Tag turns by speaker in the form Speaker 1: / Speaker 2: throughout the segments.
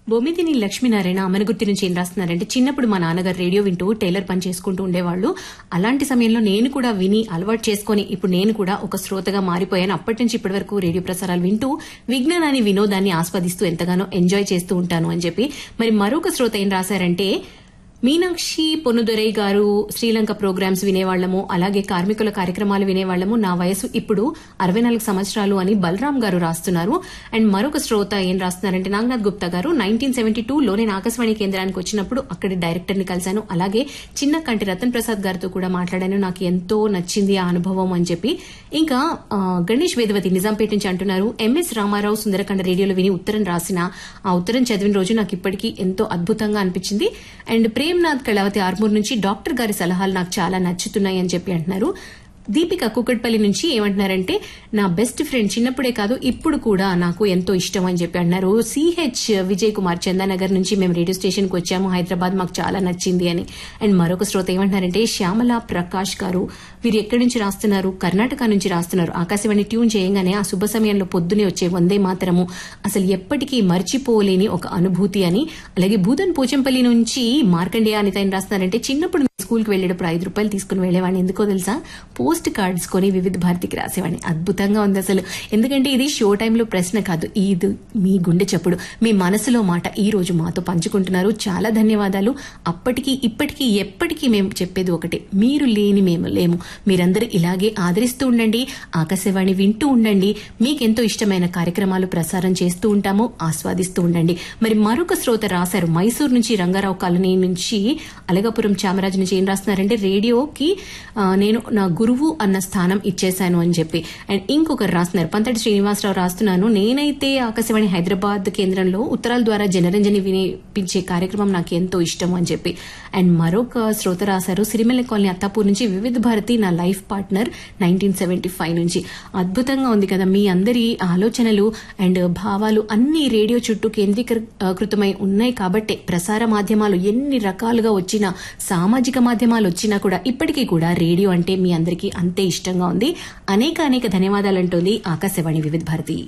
Speaker 1: బొమ్మిదిని లక్ష్మీనారాయణ అమనగుర్తి నుంచి ఏం రాస్తున్నారంటే చిన్నప్పుడు మా నాన్నగారు రేడియో వింటూ టైలర్ పని చేసుకుంటూ ఉండేవాళ్ళు అలాంటి సమయంలో నేను కూడా విని అలవాటు చేసుకుని ఇప్పుడు నేను కూడా ఒక శ్రోతగా మారిపోయాను అప్పటి నుంచి ఇప్పటి వరకు రేడియో ప్రసారాలు వింటూ విజ్ఞానాన్ని వినోదాన్ని ఆస్వాదిస్తూ ఎంతగానో ఎంజాయ్ చేస్తూ ఉంటాను అని చెప్పి మరి మరొక శ్రోత ఏం రాశారంటే మీనాక్షి పొన్నుదొరై గారు శ్రీలంక ప్రోగ్రామ్స్ వినేవాళ్లము అలాగే కార్మికుల కార్యక్రమాలు వినేవాళ్లము నా వయసు ఇప్పుడు అరవై నాలుగు సంవత్సరాలు అని బలరాం గారు రాస్తున్నారు అండ్ మరొక శ్రోత ఏం రాస్తున్నారంటే నాగనాథ్ గుప్తా గారు నైన్టీన్ సెవెంటీ టూలో నేను ఆకాశవాణి కేంద్రానికి వచ్చినప్పుడు అక్కడి డైరెక్టర్ ని కలిశాను అలాగే చిన్న కంటి రతన్ ప్రసాద్ గారితో కూడా మాట్లాడాను నాకు ఎంతో నచ్చింది ఆ అనుభవం అని చెప్పి ఇంకా ఆ, గణేష్ వేదవతి నిజాంపేట నుంచి అంటున్నారు ఎంఎస్ రామారావు సుందరకండ రేడియోలో విని ఉత్తరం రాసిన ఆ ఉత్తరం చదివిన రోజు నాకు ఇప్పటికీ ఎంతో అద్భుతంగా అనిపించింది అండ్ ప్రేమ్నాథ్ కళావతి ఆర్మూర్ నుంచి డాక్టర్ గారి సలహాలు నాకు చాలా నచ్చుతున్నాయి అని చెప్పి అంటున్నారు దీపిక కుక్కట్పల్లి నుంచి ఏమంటున్నారంటే నా బెస్ట్ ఫ్రెండ్ చిన్నప్పుడే కాదు ఇప్పుడు కూడా నాకు ఎంతో ఇష్టం అని చెప్పి అన్నారు సిహెచ్ విజయ్ కుమార్ చందానగర్ నుంచి మేము రేడియో స్టేషన్ కి వచ్చాము హైదరాబాద్ మాకు చాలా నచ్చింది అని అండ్ మరొక శ్రోత ఏమంటున్నారంటే శ్యామల ప్రకాష్ గారు వీరు ఎక్కడి నుంచి రాస్తున్నారు కర్ణాటక నుంచి రాస్తున్నారు ఆకాశవాణి ట్యూన్ చేయగానే ఆ శుభ సమయంలో పొద్దునే వచ్చే వందే మాతరము అసలు ఎప్పటికీ మర్చిపోలేని ఒక అనుభూతి అని అలాగే భూతన్ పోచంపల్లి నుంచి మార్కండేయ అనిత ఏం రాస్తున్నారంటే చిన్నప్పుడు స్కూల్ కి వెళ్ళేటప్పుడు ఐదు రూపాయలు తీసుకుని వెళ్లేవాడిని ఎందుకో తెలుసా పోస్ట్ కార్డ్స్ కొని వివిధ భారతికి రాసేవాడిని అద్భుతంగా ఉంది అసలు ఎందుకంటే ఇది షో టైంలో ప్రశ్న కాదు ఇది మీ గుండె చప్పుడు మీ మనసులో మాట ఈ రోజు మాతో పంచుకుంటున్నారు చాలా ధన్యవాదాలు అప్పటికి ఇప్పటికీ ఎప్పటికీ మేము చెప్పేది ఒకటే మీరు లేని మేము లేము మీరందరూ ఇలాగే ఆదరిస్తూ ఉండండి ఆకాశవాణి వింటూ ఉండండి మీకెంతో ఇష్టమైన కార్యక్రమాలు ప్రసారం చేస్తూ ఉంటాము ఆస్వాదిస్తూ ఉండండి మరి మరొక శ్రోత రాశారు మైసూర్ నుంచి రంగారావు కాలనీ నుంచి అలగాపురం చామరాజు నుంచి ఏం రాస్తున్నారంటే రేడియోకి ఆ, నేను నా గురువు అన్న స్థానం ఇచ్చేశాను అని చెప్పి అండ్ ఇంకొకరు రాస్తున్నారు పంతటి శ్రీనివాసరావు రాస్తున్నాను నేనైతే ఆకాశవాణి హైదరాబాద్ కేంద్రంలో ఉత్తరాల ద్వారా జనరంజని వినిపించే కార్యక్రమం నాకు ఎంతో ఇష్టం అని చెప్పి అండ్ మరొక శ్రోత రాశారు సిరిమెల్ల కాలనీ అత్తాపూర్ నుంచి వివిధ భారతి నా life partner nineteen seventy five నుంచి అద్భుతంగా ఉంది కదా మీ అందరి ఆలోచనలు అండ్ భావాలు అన్ని రేడియో చుట్టూ కేంద్రీకృతమై ఉన్నాయి కాబట్టే ప్రసార మాధ్యమాలు ఎన్ని రకాలుగా వచ్చినా సామాజిక మాధ్యమాలు వచ్చినా కూడా ఇప్పటికీ కూడా రేడియో అంటే మీ అందరికీ అంతే ఇష్టంగా ఉంది అనేక అనేక ధన్యవాదాలు అంటోంది ఆకాశవాణి వివిధ భారతి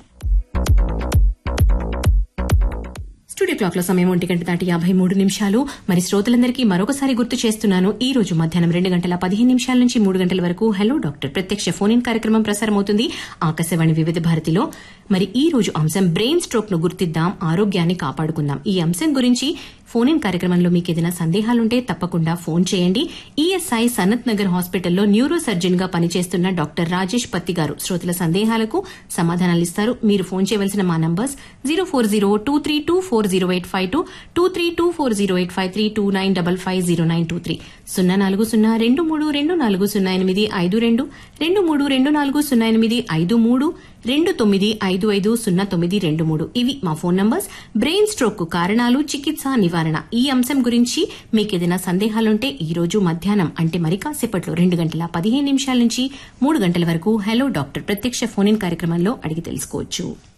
Speaker 1: స్టూడియో క్లాక్ లో సమయం ఒంటి గంట దాటి యాభై మూడు నిమిషాలు మరి శ్రోతలందరికీ మరొకసారి గుర్తు చేస్తున్నాను ఈ రోజు మధ్యాహ్నం రెండు గంటల పదిహేను నిమిషాల నుంచి మూడు గంటల వరకు హలో డాక్టర్ ప్రత్యక్ష ఫోన్ ఇన్ కార్యక్రమం ప్రసారమవుతుంది ఆకాశవాణి వివిధ భారతిలో మరి ఈ రోజు అంశం బ్రెయిన్ స్ట్రోక్ ను గుర్తిద్దాం ఆరోగ్యాన్ని కాపాడుకుందాం ఈ అంశం గురించి ఫోన్ ఇన్ కార్యక్రమంలో మీకు ఏదైనా సందేహాలుంటే తప్పకుండా ఫోన్ చేయండి ఈఎస్ఐ సనత్ నగర్ హాస్పిటల్లో న్యూరో సర్జన్ గా పనిచేస్తున్న డాక్టర్ రాజేష్ పత్తి గారు శ్రోతల సందేహాలకు సమాధానాలు ఇస్తారు మీరు ఫోన్ చేయవలసిన మా numbers zero four zero two three two four zero eight five two two three two four zero eight five three two nine double five zero nine two three సున్నా నాలుగు సున్నా రెండు మూడు రెండు నాలుగు సున్నా ఎనిమిది ఐదు రెండు రెండు మూడు రెండు నాలుగు సున్నా ఎనిమిది ఐదు మూడు రెండు తొమ్మిది ఐదు ఐదు సున్నా తొమ్మిది రెండు మూడు ఇవి మా ఫోన్ నంబర్స్ బ్రెయిన్ స్ట్రోక్ కు కారణాలు చికిత్స నివారణ ఈ అంశం గురించి మీకు ఏదైనా సందేహాలుంటే ఈ రోజు మధ్యాహ్నం అంటే మరి కాసేపట్లో రెండు గంటల పదిహేను నిమిషాల నుంచి మూడు గంటల వరకు హలో డాక్టర్ ప్రత్యక్ష ఫోన్ ఇన్ కార్యక్రమంలో అడిగి తెలుసుకోవచ్చు